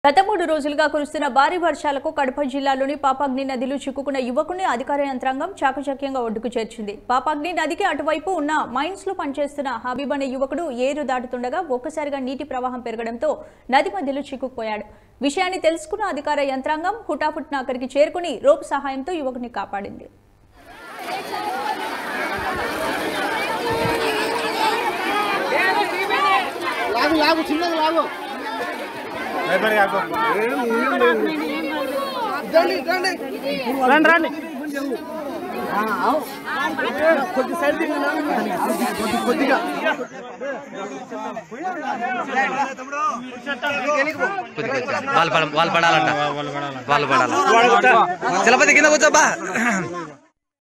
గత మూడు రోజులుగా కురుస్తున్న భారీ వర్షాలకు కడప జిల్లాలోని పాపాగ్ని నదిలో చిక్కుకున్న యువకుని అధికార యంత్రాంగం చాకచక్యంగా ఒడ్డుకు చేర్చింది పాపాగ్ని నదికి అటువైపు ఉన్న మైన్స్ లో పనిచేస్తున్న హబీబ్ అనే యువకుడు ఏరు దాటుతుండగా ఒక్కసారిగా నీటి ప్రవాహం పెరగడంతో నది మధ్యలో చిక్కుకుపోయాడు విషయాన్ని తెలుసుకున్న అధికార యంత్రాంగం హుటాహుట్న అక్కడికి చేరుకుని రోప్ సహాయంతో యువకుని కాపాడింది లాగు లాగు చిన్నది లాగు రండి రండి కొద్ది సైడ్ కొద్ది కొద్దిగా వాళ్ళు పడ- వాళ్ళు పడాలంట వాళ్ళు పడాలి తిరుపతి కింద కూర్చోబ్బా